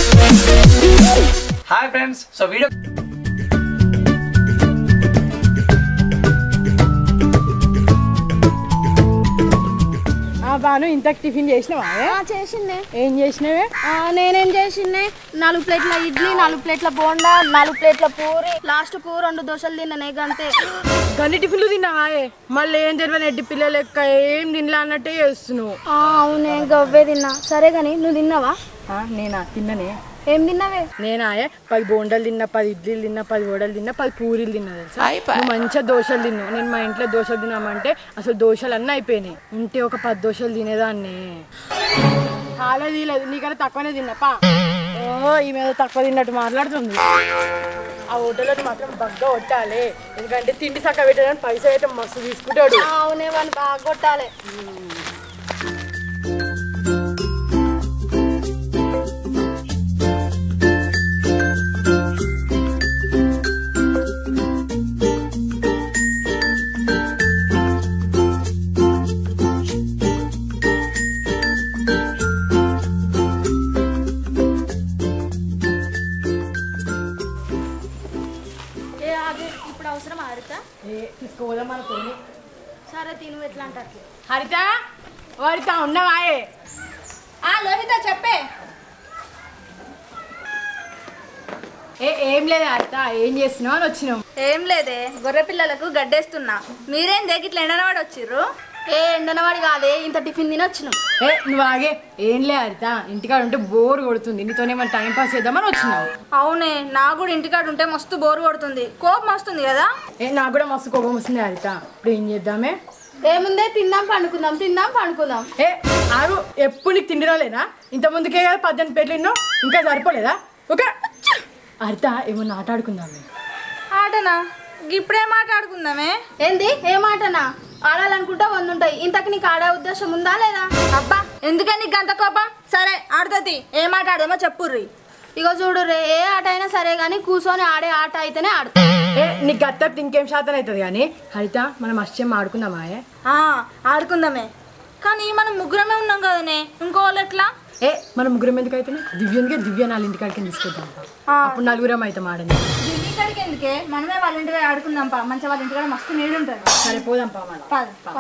Hi friends so video ఆ బాను ఇంతకు tiffin చేసినావా ఆ, చేసిందే ఏం చేసినావే ఆ, నేనేం చేసిందే నాలుగు ప్లేట్ల ఇడ్లీ నాలుగు ప్లేట్ల బోండా నాలుగు ప్లేట్ల పూరి లాస్ట్ కు రెండు దోశలు తిన్నానే గంతే గన్ని టిఫిన్లు తిన్నావా మళ్ళీ ఏం తెలియని ఎడ్డి పిల్లల లెక్క ఏం తినలే అన్నట్టే చేస్తున్నావు ఆ, అవునే గవ్వే తిన్నా సరే గాని నువ్వు తిన్నావా ఆ, నేనా తిన్ననే ఏం తిన్నావే నేనాయే పది బోండాలు తిన్నా పది ఇడ్లీలు తిన్నా పది వడలు తిన్నా పది పూరీలు తిన్నా తెలుసా నువ్వు మంచిగా దోశలు తిన్నావు నేను మా ఇంట్లో దోశలు తిన్నామంటే అసలు దోశలు అన్నీ అయిపోయినాయి ఉంటే ఒక పది దోశలు తినేదాన్ని హాలే తీయలేదు నీకన్నా తక్కువనే తిన్నాపా ఓ ఈ మీద తక్కువ తిన్నట్టు మాట్లాడుతుంది ఆ హోటల్లో మాత్రం బగ్గా కొట్టాలి ఎందుకంటే తిండి చక్క పెట్టడానికి పైసా అయితే మస్తు తీసుకుంటాడు ఆ, అవునే వాళ్ళు బాగా కొట్టాలి ఏ ఆగే ఇప్పుడు అవసరం హరిత ఏ తీసుకోదాం అనుకోని సరే తిను ఎట్లా అంటారు హరిత ఓ హరిత ఉన్నావాయే ఆ లోహిత చెప్పే ఏ ఏం లేదు హరిత ఏం చేస్తున్నావు అని వచ్చినాం ఏం లేదే గొర్రె పిల్లలకు గడ్డేస్తున్నా మీరేం దేగిట్లా ఎండనవాడు వచ్చిర్రు ఏ ఎండనవాడి కాదే ఇంత టిఫిన్ తిని వచ్చినాం ఏ నువ్వు ఆగే ఏం లే హరిత ఇంటికాడ ఉంటే బోర్ కొడుతుంది నీతోనే మన టైం పాస్ చేద్దామని వచ్చినావు అవునే నా కూడా ఇంటికాడ ఉంటే మస్తు బోరు కొడుతుంది కోపం వస్తుంది కదా ఏ నాకు కూడా మస్తు కోపం వస్తుంది హరిత ఇప్పుడు ఏం చేద్దామే ఏముందే తిందాం పండుకుందాం తిందాం పండుకుందాం ఏ ఆరు ఎప్పుడు నీకు తిండి రాలేదా ఇంత ముందుకే కదా పద్దెనిమిది పేర్లు ఎన్నో ఇంకా సరిపోలేదా ఒక హరిత ఏమన్నా ఆట ఆడుకుందామే ఆటనా ఇప్పుడేం మాట్లాడుకుందామే ఏంది ఏ మాటనా ఆడాలనుకుంటా వంద ఉంటాయి ఇంతకు నీకు ఆడే ఉద్దేశం ఉందా లేదా అబ్బా ఎందుకని నీకు అంత కోపం సరే ఆడుతుంది ఏం ఆట ఆడదామో చెప్పుర్రి ఇగో చూడు రే ఏ ఆట అయినా సరే గానీ కూర్చొని ఆడే ఆట అయితేనే ఆడతా ఏ నీకు గత్తపు ఇంకేం శాతం అవుతుంది కానీ హరిత మనం అష్టం ఆడుకుందామా ఏ? ఆ, ఆడుకుందామే కానీ మనం ముగ్గురమే ఉన్నాం కదనే ఇంకో వాళ్ళు ఎట్లా ఏ మన ముగ్గురం ఎందుకు అయితే దివ్యంగా దివ్య నాలుగు ఇంటికాడికి తీసుకొద్దాం అప్పుడు నలుగురం అయితే ఆడండి ఢిల్లీ కాడికి ఎందుకే మనమే వాళ్ళ ఇంటికి ఆడుకుందాం పా మంచిగా వాళ్ళ ఇంటికాడ మస్తు నీడు ఉంటుంది సరే పోదాం పా మనం పద, పద.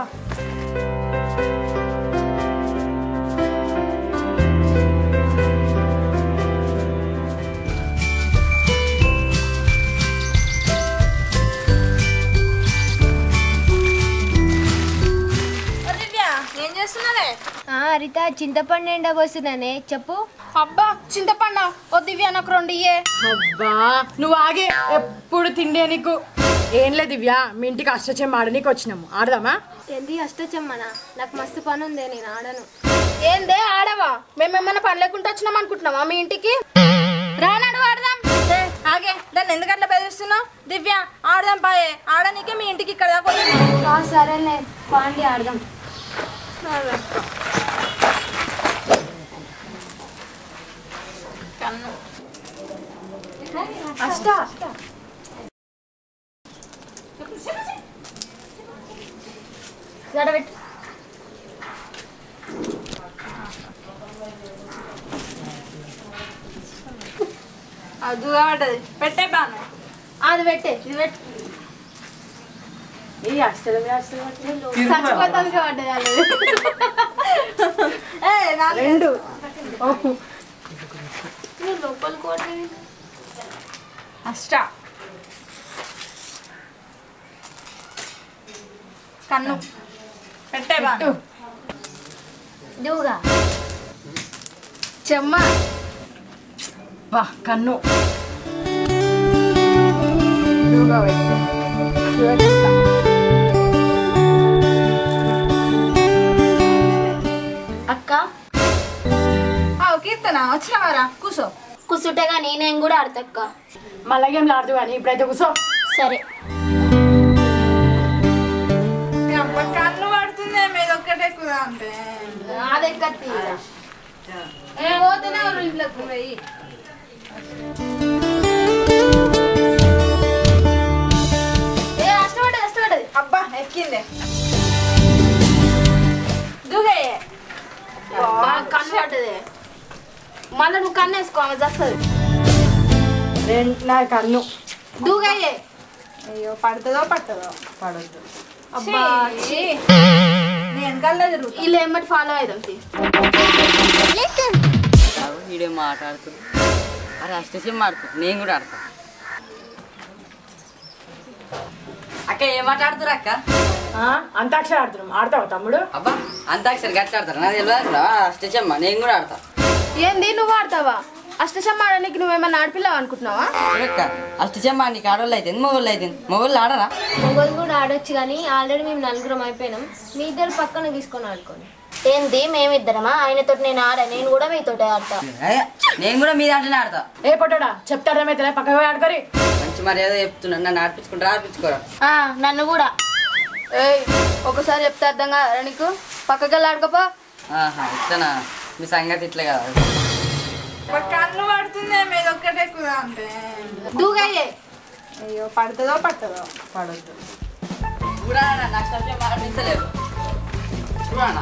ఓ దివ్య ఏం చేస్తున్నావే హరిత చింతపండు ఎండ పోస్తున్నానే చెప్పు అబ్బా చింతపండు ఓ దివ్య నాకు రెండు ఇయ్యే అబ్బా నువ్వు ఆగే ఎప్పుడు తిండే నీకు ఏం లేదు దివ్య మీ ఇంటికి అష్టచం ఆడనీకి వచ్చినాము ఆడదామా ఏంది అష్టచమ్మనా నాకు మస్తు పని ఉందే నేను ఆడను ఏందే ఆడవా మేమేమన్నా పని లేకుండా వచ్చినాం అనుకుంటున్నావా మీ ఇంటికి రానాడు ఆడదాం ఏ, ఆగే దాన్ని ఎందుకట్లా బెదిరిస్తున్నావు దివ్య ఆడదాం పాయే ఆడనీకే మీ ఇంటికి ఇక్కడ దాకా వచ్చినాం ఆ, సరేలే పాండి ఆడదాం అష్ట జడబెట్టు అది పడ్డది పెట్టే బాను అది పెట్టే ఇది పెట్టు ఈ అష్టలమే అష్టలమే చచ్చిపోతానికి పడ్డది అది ఏ నా రెండు నువ్వు లోపలికి పోతుంది అష్ట కన్ను పెట్టే బాను దివుగా చెమ్మ వా కన్ను నువ్వుగా పెట్టు. నువ్వే చెప్తా. అక్క ఆ కీర్తన వచ్చినావారా కూసో కుసుటగా నేనేం కూడా ఆడతక్క మళ్ళా గేమ్లు ఆడదు కానీ ఇప్పుడైతే కూర్చో సరే అబ్బా కన్ను పడుతుంది మీద ఒక్కటే కుదా అంటే అది ఎక్కత్తి ఏ పోతేనే ఎవరు ఇంట్లోకి వెయ్యి ఏ అష్టపడ్డది అష్టపడ్డది అబ్బా ఎక్కిందే దుగే బాగా కన్ను పడ్డది మళ్ళీ నువ్వు కన్ను వేసుకో ఆమె వస్తుంది నేను నా కన్ను దూగయ్యే అయ్యో పడుతుందో పట్టదో పడొద్దు అబ్బా ఛీ. నేను కల్లా తిరుగుతా వీళ్ళు ఏమటి ఫాలో అవుదాం తీ. వీడియో మాట్లాడుతుంది అరే అష్టసిమ్ ఆడుతుంది నేను కూడా ఆడతా అక్క ఏం మాట్లాడుతురు అక్క ఆ, అంతాక్షరి ఆడుతున్నాం ఆడతావు తమ్ముడు అబ్బా అంతాక్షరి గట్టి ఆడతారు నాకు తెలియదు అసలు అష్టచమ్మ నేను కూడా ఆడతా ఏంది నువ్వు ఆడతావా అష్టశమ్మ ఆడడానికి నువ్వేమన్నా ఆడపిల్లావు అనుకుంటున్నావా అక్క అష్టచమ్మ నీకు ఆడవాళ్ళు అయితే మొగోళ్ళు అయితే మొగోళ్ళు ఆడరా మొగలు కూడా ఆడొచ్చు కానీ ఆల్రెడీ మేము నలుగురం అయిపోయినాం మీ ఇద్దరు పక్కన తీసుకొని ఆడుకోండి ఏంది మేమిద్దరమా ఆయనతో నేను ఆడా నేను కూడా మీతోటే ఆడతా ఏ, నేను కూడా మీ దాంట్లోనే ఆడతా ఏ పొట్టడా చెప్తారమైతే పక్కకు పోయి ఆడుకోరి మంచి మర్యాద చెప్తున్నాను నన్ను ఆడిపించుకుంటారా ఆడిపించుకోరా ఆ, నన్ను కూడా ఏయ్ ఒకసారి చెప్తే అర్థం కాదా నీకు పక్కకి వెళ్ళి ఆడుకోపో ఆహా ఇట్లనా మీ సంగతి ఇట్లా కదా ఒక కన్ను పడుతుంది మీద ఒక్కటే ఎక్కువ అంటే దూగయ్యే అయ్యో పడుతుందో పట్టదో పడొద్దు చూడా నాకు అష్టచమ్మ ఆడిపించలేదు చూడనా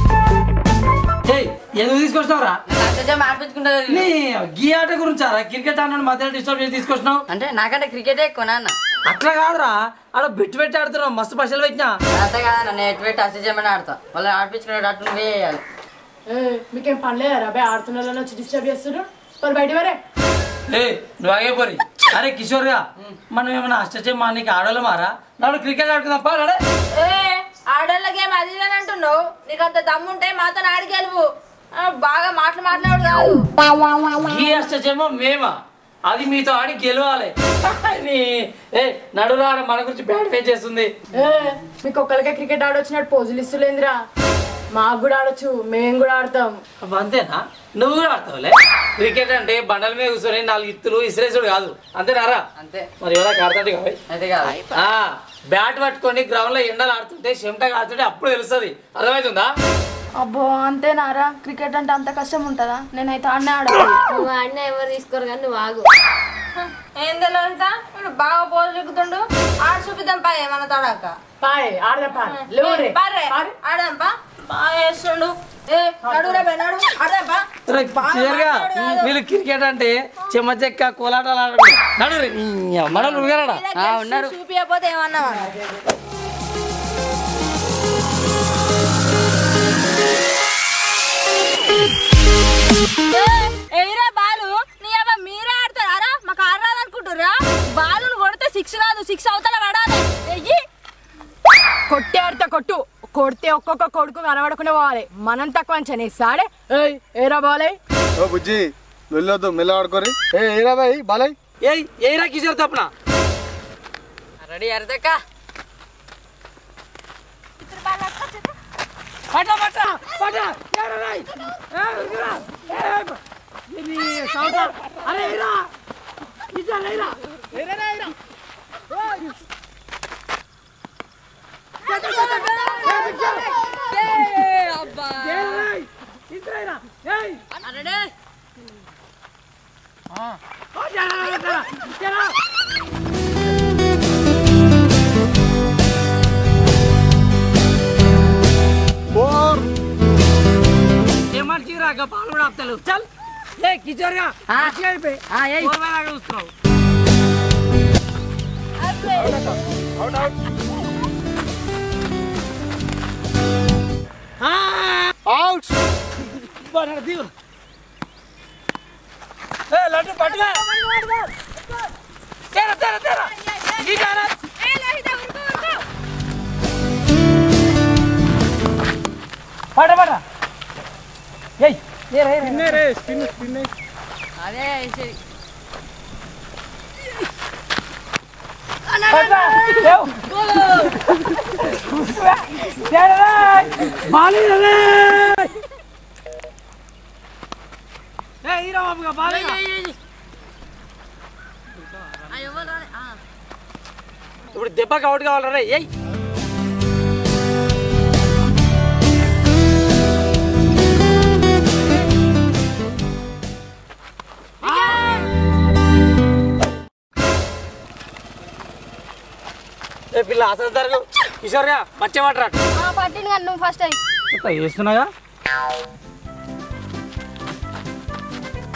ఏయ్ ఎందుకు తీసుకొచ్చినావురా నేను అష్టచమ్మ ఆడిపించుకుంటా నీ గీ ఆట గురించారా క్రికెట్ ఆడినాడు మధ్యలో డిస్టర్బ్ చేసి తీసుకొచ్చినావు అంటే నాకంటే క్రికెటే ఎక్కువ నాన్న అట్లా కాదురా ఆడ బెట్టు పెట్టి ఆడుతున్నావు మస్తు పైసలు పెట్టినా అంతే కదా నన్ను ఎటు పెట్టి అష్టచమ్మని ఆడతా వాళ్ళని ఆడిపించుకునేటట్టు అట్టు నువ్వే చేయాలి ఏ, మీకేం పనిలేదా రాబాయ్ ఆడుతున్నారు వచ్చి డిస్టర్బ్ చేస్తున్నారు మరి బయట వరే ఏ నువ్వు ఆగే పోరి అరే కిషోర్ గా మనం ఏమైనా అష్టచమ్మ నీకు ఆడోళ్ళు మారా నాడు క్రికెట్ ఆడుకుందాం పా నడే. ఏ ఆడోళ్ళ గేమ్ అది ఇది అని అంటున్నావు నీకు అంత దమ్ముంటే మాతో ఆడికి వెళ్ళవు బాగా మాటలు మాట్లాడు కాదు ఈ అష్టచమ్మ మేమా అది మీతో ఆడి గెలవాలి నీ ఏ నడురా ఆడ మన గురించి బ్యాడ్ ఫేస్ చేస్తుంది ఏ, మీకు ఒక్కరికే క్రికెట్ ఆడొచ్చినట్టు పోజులు ఇస్తులేందిరా మాకు కూడా ఆడొచ్చు మేము కూడా ఆడతాం అబ్బా, అంతేనా నువ్వు కూడా ఆడతావులే క్రికెట్ అంటే బండల మీద కూర్చొని నాలుగు ఇత్తులు ఇసిరేసుడు కాదు అంతేనారా అంతే మరి ఎవరా ఆడతాడు కాబట్టి అయితే కాదు ఆ బ్యాట్ పట్టుకొని గ్రౌండ్ లో ఎండలు ఆడుతుంటే చెమట ఆడుతుంటే అప్పుడు తెలుస్తుంది అర్థమవుతుందా అబ్బో అంతేనారా క్రికెట్ అంటే అంత కష్టం ఉంటుందా నేనైతే ఆడనే ఆడాలి నువ్వు ఆడినా ఎవరు తీసుకోరు కానీ నువ్వు ఆగు ఏం తెలియదు ఇప్పుడు బాగా పోలు ఎక్కుతుండు ఆడ చూపిద్దాం పా ఏమన్నా తోడాక పాయ్ ఆడదాం పా లేవురే పారే ఆడదాం పా బాగా వేస్తుండు ఏ నడురా బే నడు ఆడదాం పా రే, clear గా వీళ్ళు క్రికెట్ అంటే చెమ్మ చెక్క కోలాటాలు ఆడడం నడు రే, నీ మనలు ఉన్నారా ఆ, ఉన్నారు చూపియకపోతే ఏమన్నా ఏరా బాలు నీ అవ్వ మీరే ఆడతారా మాకు ఆడరాదు అనుకుంటురా బాలు కొడితే సిక్స్ కాదు సిక్స్ అవతల పడాలి ఎయ్యి కొట్టే ఆడితే కొట్టు కొడితే ఒక్కొక్క కొడుకు కనబడకుండా పోవాలి మనం తక్కువ అంచనే సాడే ఏయ్ ఏరా బాలే ఓ బుజ్జి వెళ్ళొద్దు మెల్ల ఆడుకోరి ఏ ఏరా బాయ్ బాలయ్ ఏయ్ ఏరా కిషోర్ తప్పున రెడీ అరదక్క పట పట పట ఏరా రాయ్ ఏ ఉరుకురా. ఏ, ఇది సౌట అరే ఏరా కిషోర్ ఏరా ఏరా రా, ఏరా ఓయ్. ఏరా రాయ్. ఇద్దరు ఏరా. ఏయ్. ఆ. ఓ, జరా, జరా, జరా. ఫోర్ ఏమంటే రాక పాలు కూడా ఆపుతలేవు చల్ ఏ కిచోర్ గా మంచిగా అయిపోయి ఓవర్ లాగా చూస్తున్నావు అవుట్ బాగా దిగు ఏ లడ్డు పట్టుగా తేరా తేరా తేరా ఈ కారా పడ పడ ఏయ్ ఏ రే స్పిన్ రే స్పిన్ స్పిన్ అదే సరి ఇప్పుడు దెబ్బకి అవుట్ కావాలరా ఏయ్ ఏ పిల్ల అసలు జరగవు కిషోర్గా పచ్చే పట్టరా పట్టింది కానీ నువ్వు ఫస్ట్ అయ్యి చేస్తున్నాగా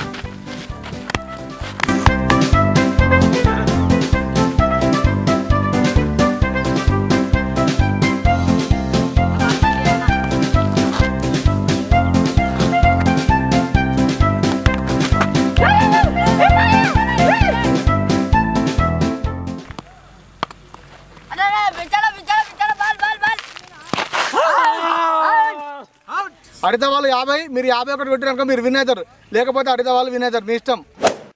అడితే వాళ్ళు యాభై మీరు యాభై ఒకటి కొట్టినాక మీరు విన్ అవుతారు లేకపోతే అడితే వాళ్ళు విన్ అవుతారు మీ ఇష్టం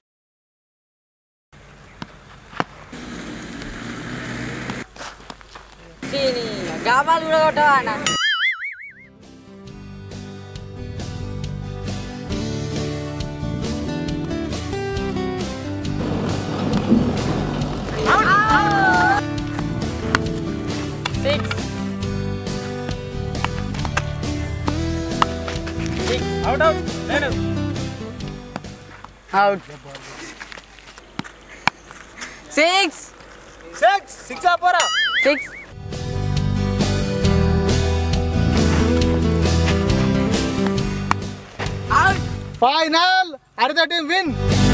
గాబాలు కూడా కొట్టవా అన్న సిక్స్ అవుట్ అవుట్ నేను అవుట్ సిక్స్ సిక్స్ సిక్స్ పోరా సిక్స్ ఫైనల్ అడితే టీం విన్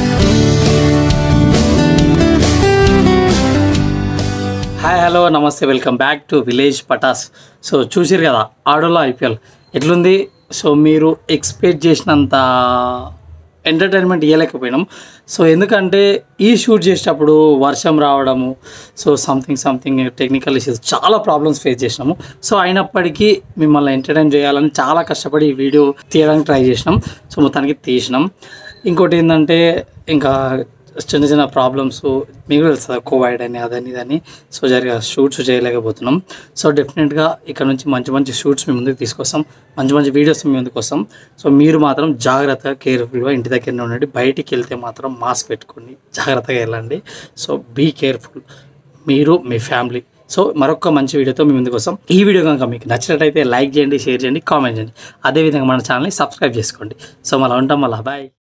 హాయ్ హలో నమస్తే welcome back to village Patas so చూసిరు కదా ఆడోలో ఐపీఎల్ ఎట్లుంది సో మీరు ఎక్స్పెక్ట్ చేసినంత ఎంటర్టైన్మెంట్ ఇవ్వలేకపోయినాం సో ఎందుకంటే ఈ షూట్ చేసేటప్పుడు వర్షం రావడము so something something technical issues చాలా ప్రాబ్లమ్స్ ఫేస్ చేసినాము సో అయినప్పటికీ మిమ్మల్ని ఎంటర్టైన్ చేయాలని చాలా కష్టపడి ఈ వీడియో తీయడానికి ట్రై చేసినాం సో మొత్తానికి తీసినాం ఇంకోటి ఏంటంటే ఇంకా చిన్న చిన్న ప్రాబ్లమ్స్ మీకు తెలుసు కదా కోవిడ్ అని అదని ఇదని సో జరిగా షూట్స్ చేయలేకపోతున్నాం సో డెఫినెట్గా ఇక్కడ నుంచి మంచి మంచి షూట్స్ మీ ముందుకు తీసుకొస్తాం మంచి మంచి వీడియోస్ మీ ముందుకు వస్తాం సో మీరు మాత్రం జాగ్రత్తగా కేర్ఫుల్గా ఇంటి దగ్గరనే ఉండండి బయటికి వెళ్తే మాత్రం మాస్క్ పెట్టుకోండి జాగ్రత్తగా వెళ్ళండి సో బీ కేర్ఫుల్ మీరు మీ ఫ్యామిలీ సో మరొక మంచి వీడియోతో మీ ముందుకు వస్తాం ఈ వీడియో కనుక మీకు నచ్చినట్టయితే లైక్ చేయండి షేర్ చేయండి కామెంట్ చేయండి అదేవిధంగా మన ఛానల్ని సబ్స్క్రైబ్ చేసుకోండి సో మళ్ళీ ఉంటాం మళ్ళీ బాయ్